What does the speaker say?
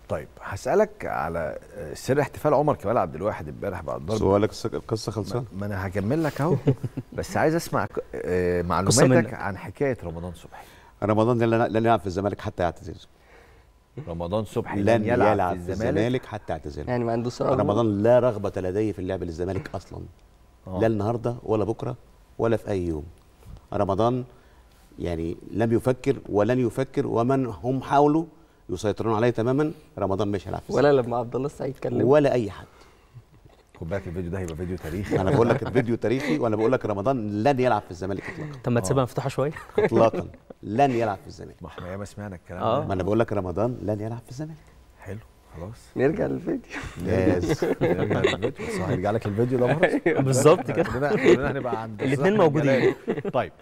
طيب هسالك على سر احتفال عمر كمال عبد الواحد امبارح بعد ضرب سؤالك القصه خلصانه ما انا هكمل لك اهو بس عايز اسمع ك- آه، قصة معلوماتك منك. عن حكايه رمضان صبحي رمضان لن لن يلعب في الزمالك حتى يعتزل رمضان صبحي لن يلعب في الزمالك حتى يعتزل يعني ما عندوش رغبه رمضان لا رغبه لديه في اللعب للزمالك اصلا آه. لا النهارده ولا بكره ولا في اي يوم رمضان يعني لم يفكر ولن يفكر ومن هم حاولوا يسيطرون عليه تماما رمضان مش هيلعب في ولا لما عبد الله السعيد الزمالك. كلمه ولا اي حد خد بالك الفيديو ده هيبقى فيديو تاريخي انا بقول لك الفيديو تاريخي وانا بقول لك رمضان لن يلعب في الزمالك اطلاقا طب ما تسيبها مفتوحه شويه اطلاقا لن يلعب في الزمالك ما احنا ياما سمعنا الكلام آه. ده ما انا بقول لك رمضان لن يلعب في الزمالك حلو خلاص نرجع للفيديو ياس نرجع للفيديو بس هيرجع لك الفيديو ده برضه بالظبط كده كلنا كلنا هنبقى عند الاتنين الزحمة موجودين. الجلال. طيب